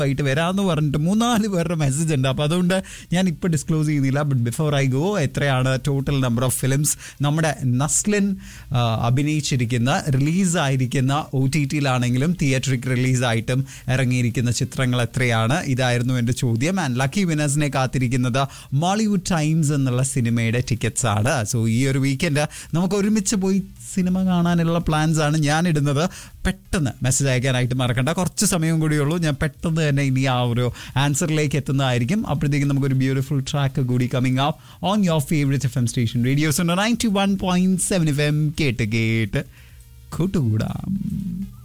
ആയിട്ട് വരാമെന്ന് പറഞ്ഞിട്ട് മൂന്നാല് പേരുടെ മെസ്സേജ് ഉണ്ട് അപ്പോൾ അതുകൊണ്ട് ഞാൻ ഇപ്പോൾ ഡിസ്ക്ലോസ് ചെയ്യുന്നില്ല ബട്ട് ബിഫോർ ഐ ഗോ എത്രയാണ് ടോട്ടൽ നമ്പർ ഓഫ് ഫിലിംസ് നമ്മുടെ നസ്ലിൻ ആ, അഭിനയിച്ചിരിക്കുന്ന റിലീസായിരിക്കുന്ന ഒ ടി ടിയിലാണെങ്കിലും തിയേറ്ററിക് റിലീസായിട്ടും ഇറങ്ങിയിരിക്കുന്ന ചിത്രങ്ങൾ എത്രയാണ് ഇതായിരുന്നു എൻ്റെ ചോദ്യം ആൻഡ് ലക്കി വിനേഴ്സിനെ കാത്തിരിക്കുന്നത് മോളിവുഡ് ടൈംസ് എന്നുള്ള സിനിമയുടെ ടിക്കറ്റ്സ് ആണ് സോ ഈ ഒരു വീക്കെൻഡ് നമുക്ക് ഒരുമിച്ച് പോയി സിനിമ കാണാനുള്ള പ്ലാൻസ് ആണ് ഞാൻ ഇടുന്നത് പെട്ടെന്ന് മെസ്സേജ് അയക്കാനായിട്ട് മറക്കണ്ട കുറച്ച് സമയം കൂടിയുള്ളൂ ഞാൻ പെട്ടെന്ന് തന്നെ ഇനി ആ ഒരു ആൻസറിലേക്ക് എത്തുന്നതായിരിക്കും അപ്പോഴത്തേക്കും നമുക്കൊരു ബ്യൂട്ടിഫുൾ ട്രാക്ക് കൂടി coming up on your favourite F M station radio's ninety one point seven F M കേട്ട് കേട്ട് കൂട്ടുകൂടാം